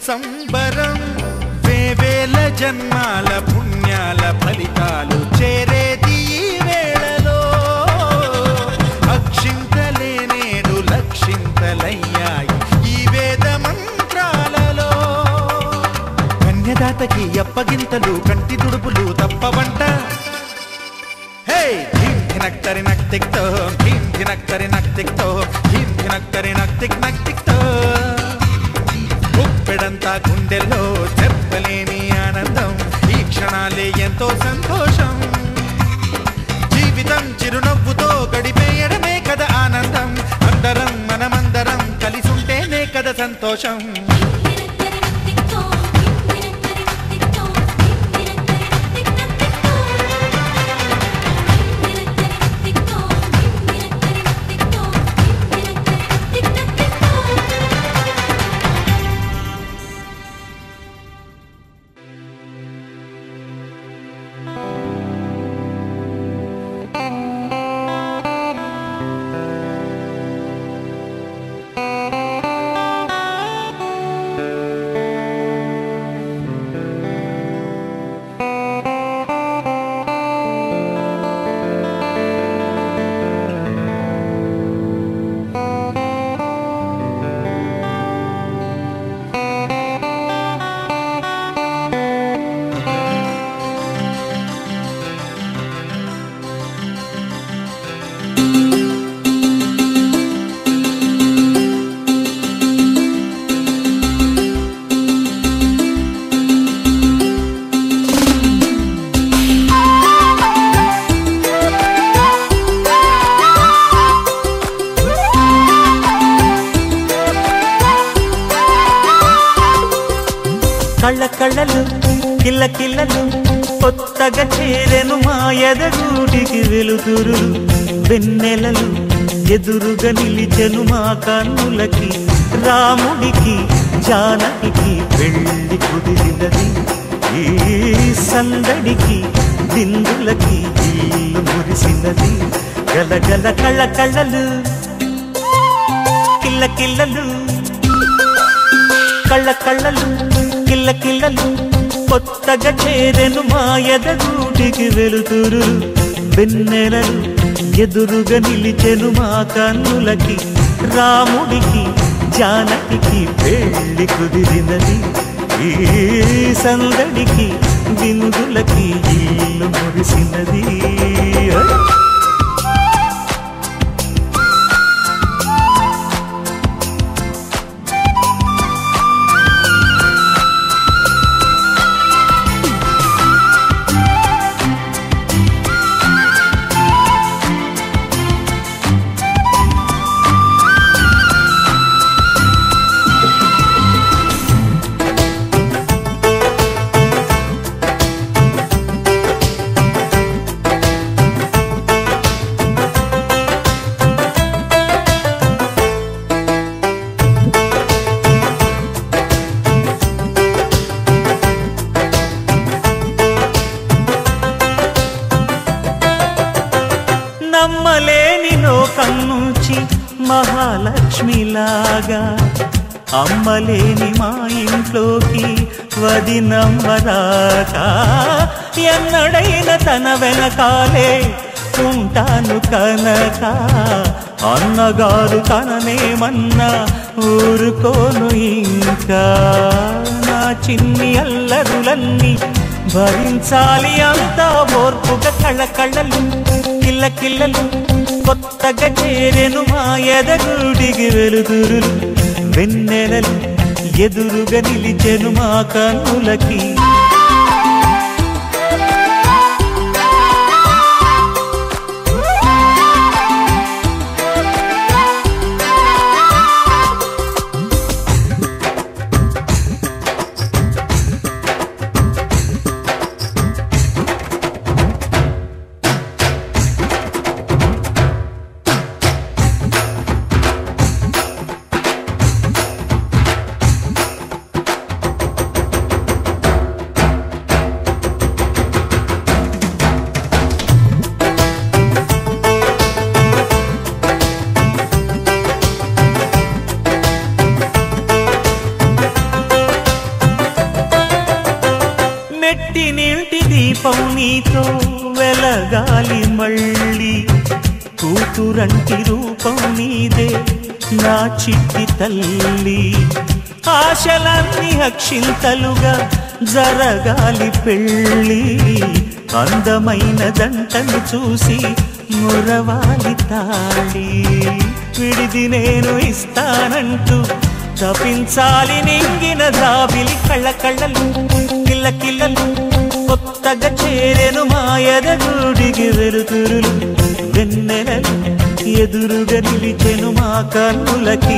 సంబరం వేవేల జన్మాల పుణ్యాల ఫలితాలు చేరేది ఈ వేళలో అక్షింతలే నేడు లక్షింతలయ్యాయి ఈ వేద మంత్రాలలో కన్యదాతకి అప్పగింతలు కంటి దుడుపులు తప్పవంట హే ధీం ధినక్తరి నక్తిక్తో ధీం ధినక్తరి నక్తిక్తో ధీం ధినక్తరి నక్తిక్ నక్తిక్తో ఉప్పెడంతా గుండెల్లో చెప్పలేని ఆనందం ఈ క్షణాలే ఎంతో సంతోషం జీవితం చిరునవ్వుతో గడిపేయడమే కదా ఆనందం అందరం మనమందరం కలిసుంటేనే కదా సంతోషం కళ్ళ కళ్ళలు కిల్ల కిల్లలు కొత్తగా చేరెను మా ఎదగూటికి వెలుతురు వెన్నెలలు ఎదురుగా నిలిచెను మా కన్నులకి రాముడికి జానకి పెళ్లి కుదిరినది ఈ సందడికి బిందులకి ఇల్లు మురిసినది గలగల కళ్ళ కళ్ళలు కిల్ల కిల్లలు కళ్ళ కళ్ళలు కిల్ల కిల్లలు కొత్తగా చేరెను మా ఎదగూటికి వెలుతురు వెన్నెలలు ఎదురుగా నిలిచెను మా కన్నులకి రాముడికి జానకి పెళ్లి కుదిరినది ఈ సందడికి బిందులకి ఇల్లు మురిసినది నమ్మలేని లోకం నుంచి మహాలక్ష్మిలాగా అమ్మలేని మా ఇంట్లోకి వదినమ్మరాగా ఎన్నడైన తన వెనకాలే ఉంటాను కనక అన్నగారు తననేమన్నా ఊరుకోను ఇంకా నా చిన్ని అల్లరులన్నీ భరించాలి అంతా ఓర్పుగా కళ్ళ కళ్ళలు కిల్ల కిల్లలు కొత్తగా చేరెను మా ఎదగుడికి వెలుతురులు వెన్నెలలు ఎదురుగా నిలిచెను మా కన్నులకి పుట్టినింటి దీపం నీతో వెలగాలి మళ్ళీ కూతురంటి రూపం నీదే నా చిట్టి తల్లి ఆశలన్నీ అక్షింతలుగా జరగాలి పెళ్ళి అందమైన జంటను చూసి మురవాలి తాళి విడిది నేను ఇస్తానంటూ తపించాలి నింగిన జాబిలి కళ్ళ కళ్ళలు కిల్ల కిల్లలు కొత్తగా చేరెను మాయద గుడికి వెలుతురులు వెన్నెలలు ఎదురుగా నిలిచెను మా కన్నులకి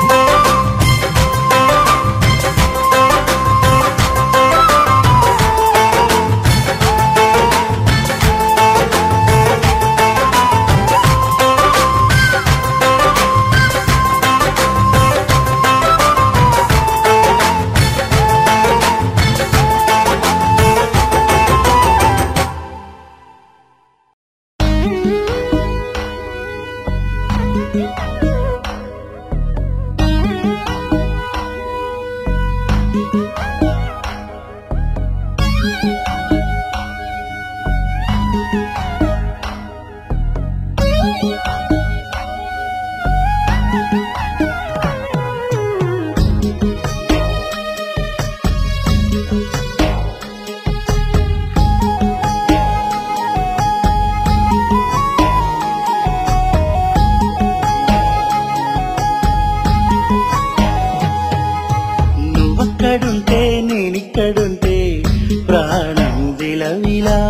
నువ్వక్కడుంటే నేనిక్కడుంటే ప్రాణం విలవిలా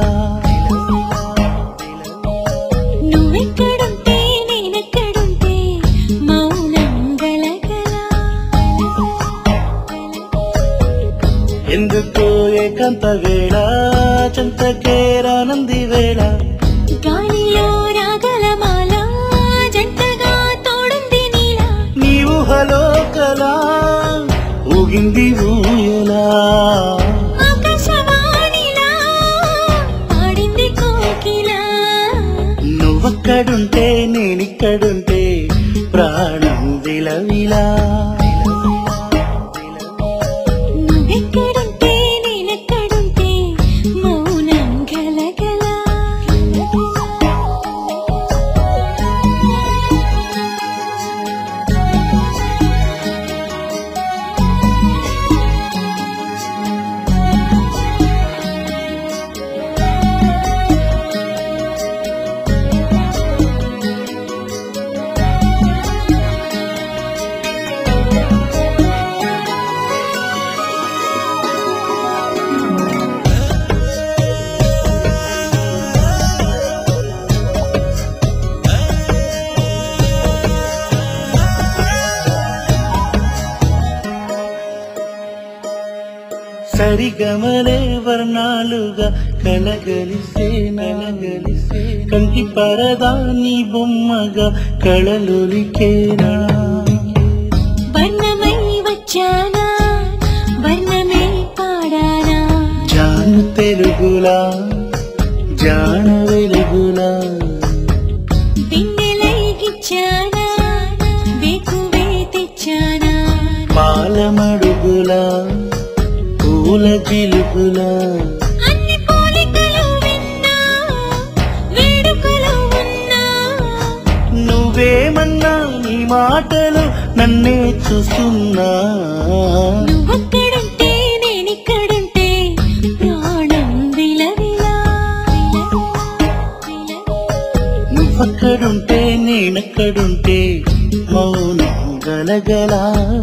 నువ్వెక్కడుంటే నేనెక్కడుంటే మౌనం గలగల ఎందుకో ఏకాంత వేళ చింతకేరానంది వేళ గాలిలో రాగల మాల జంటగా తోడుంది నీలా నీ ఊహలో కలా ఊగింది ఊయలా ఆకాశవాణిలా పాడింది కోకిలా నువ్వక్కడుంటే నేనిక్కడుంటే ప్రాణం విలవిలా నువ్వెక్కడుంటే నేనెక్కడుంటే మౌనం గలగల సరిగమలే వర్ణాలుగా కలగలిసే నలగలిసే కంటి పరదా నీ బొమ్మగా కళలొలికేనా వర్ణమై వచ్చానా వర్ణమే పాడానా జాను తెలుగులా జాన వెలుగులా బిన్నెలై గిచ్చానా వేకువే తెచ్చానా పాలమడుగులా పూల జిలుగులా అన్ని పోలికలు విన్నా వేడుకలు ఉన్నా నువ్వేమన్నా నీ మాటలు నన్నే చూస్తున్నా నువ్వక్కడుంటే నేనిక్కడుంటే ప్రాణం విలవిలా నువ్వక్కడుంటే నేనక్కడుంటే మౌనం గలగలా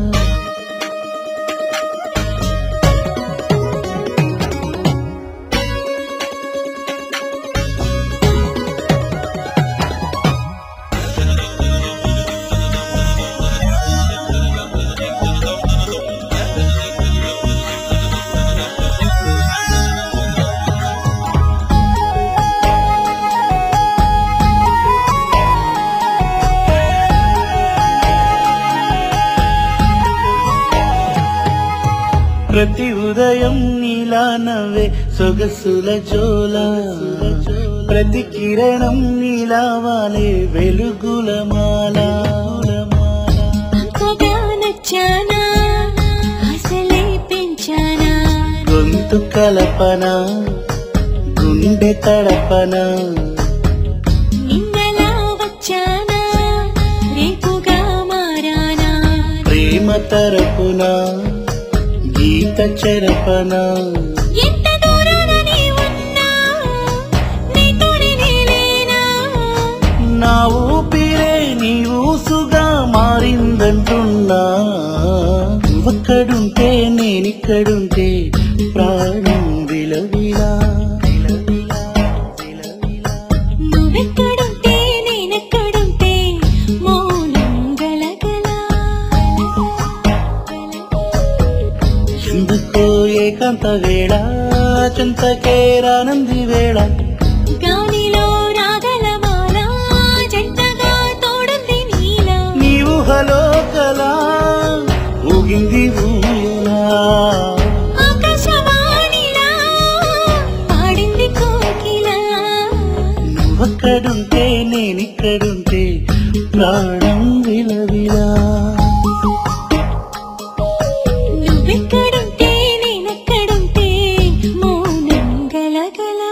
ప్రతి ఉదయం నీలా నవ్వే సొగసుల జోల ప్రతి కిరణం నీలా వాలే వెలుగుల మాల అంతగా నచ్చానా అసలే పెంచానా గొంతు జట్టు కలపన గుండె తడపన నిన్నలా వచ్చానా రేపుగా మారానా ప్రేమ తరపున గీత చెరపన ఎంత దూరాన నీ ఉన్నా నీతోనే నేలేనా నా ఊపిరే నీ ఊసుగా మారిందంటున్నా నువ్వక్కడుంటే నేనిక్కడుంటే ప్రాణం విలవిలా విలవిలా, విలవిలా. నువ్వెక్కడుంటే నేనెక్కడుంటే మౌనం గలగలా ఎందుకో ఏకాంత వేళ చింతకే రానంది వేళ గాలిలో రాగలమాల జంటగా తోడుంది నీలా నీ ఊహలో కలా ఊగింది ఊయలా ఆకాశవాణిలా పాడింది కోకిలా నువ్వక్కడుంటే నేనిక్కడుంటే ప్రాణం విలవిలా నువ్వెక్కడుంటే నేనెక్కడుంటే మౌనం గలగలా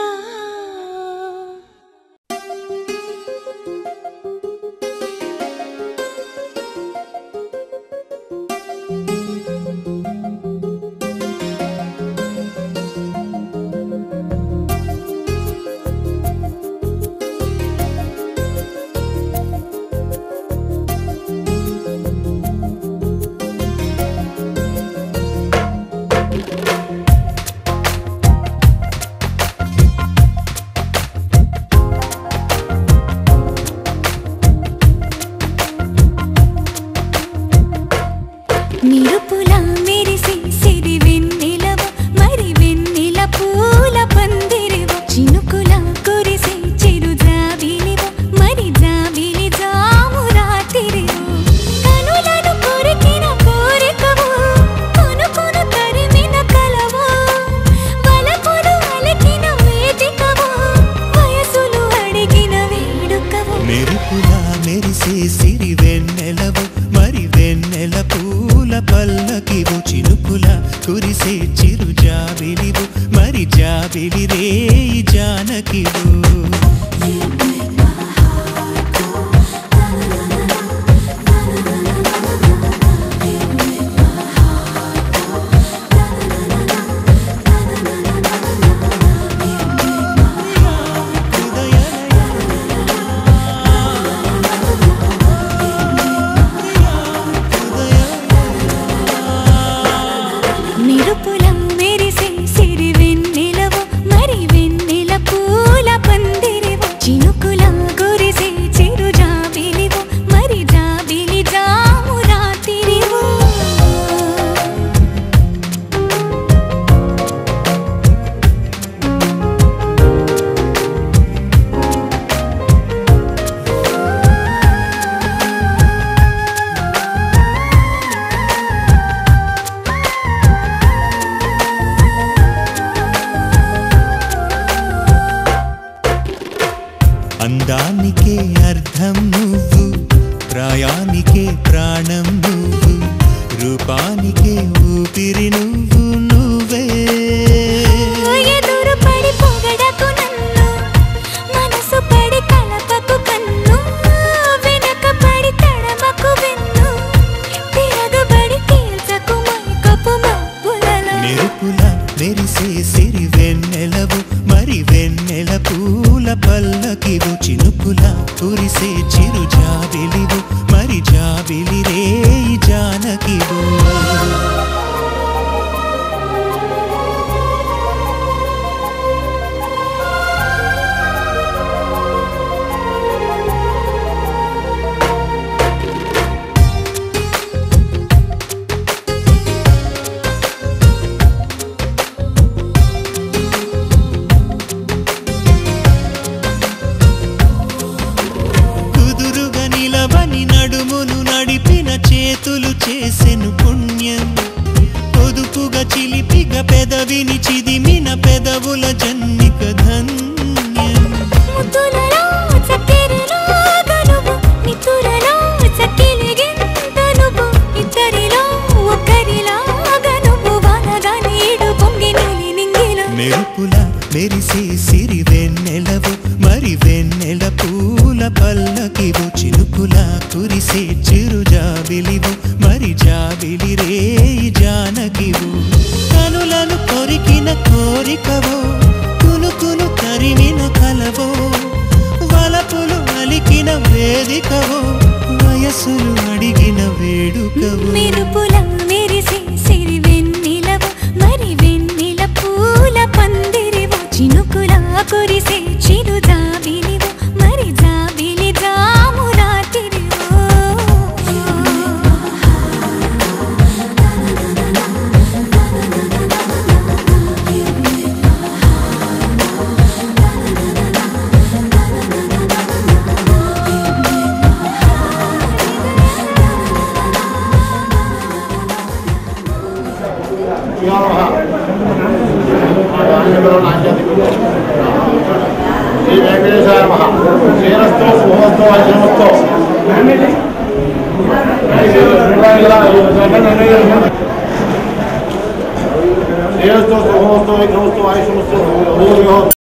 నిరుపులా మెరిసి సిరి వెన్నెలవ మరి వెన్నెల పూల పందిరివ చినుకుల కురిసి చిరు జాబిలివ మరి జాబిలి జాము రాతిరివ కనులను కొరికిన కోరికవు కొనుకొను తరిమిన కలవు వలపులు అలికిన వేదికవు వయసులు అడిగిన వేడుకవు మెరుపులా మెరిసే సిరి వెన్నెలవు మరి వెన్నెల పూల పల్లకివు చినుకుల కురిసే చిరు జాబిలివు మరి జాబిలి రే జానకివు నిరుపుల మెరిసే సిరి వెన్నెలవు మరి వెన్నెల పూల పందిరివు చినుకుల గురిసే చిరు జాబిలివు మరి జాబిలి జాము రాతిరివు అందానికే అర్థం నువ్వు ప్రాయానికే ప్రాణం నువ్వు రూపానికే ఊపిరి నువ్వు నువ్వే ఎదురు పడి పొగడకు నన్ను మనసు పడి కలపకు కన్ను వెనక పడి తడమకు వెన్ను తిరగబడి తీల్చకు మైకపు మబ్బులలో మెరుపుల మెరిసే సిరి వెన్నెలవు మరి వెన్నెల పూల పల్లకివు చినుకుల కురిసే చిరు జాబిలివు మరి జాబిలి రే జానకివు కుదురుగా నిలవని నడుమును నడిపిన చేతులు చేసెను పుణ్యం పొదుపుగా చిలిపిగా పెదవిని చిదిమిన పెదవుల జన్నిక ధన్యం ముద్దులలో చక్కెరలో గనువు నితురలో చక్కిలిగింత నువ్వు ఇద్దరిలో ఒక్కరిలా గనువు వానగా నీడు పొంగి నులి నింగి కోరికవో కునుకును తరిమిన కలవో వలపులు అలికిన వేదికవో వయసులు అడిగిన వేడుకవో మెరుపుల మెరిసే సిరి వెన్నెలవు మరి వెన్నెల పూల పందిరివు చినుకుల కురిసే చిరు జాబిలివు మరి జాబిలి జాము రాతిరివు శ్రీ వెంకటేశ్వర మహా శ్రీరస్తో శుభమస్తో అజమస్తో శ్రీరస్తో శుభమస్తో విఘ్నమస్తో ఆయుషమస్తో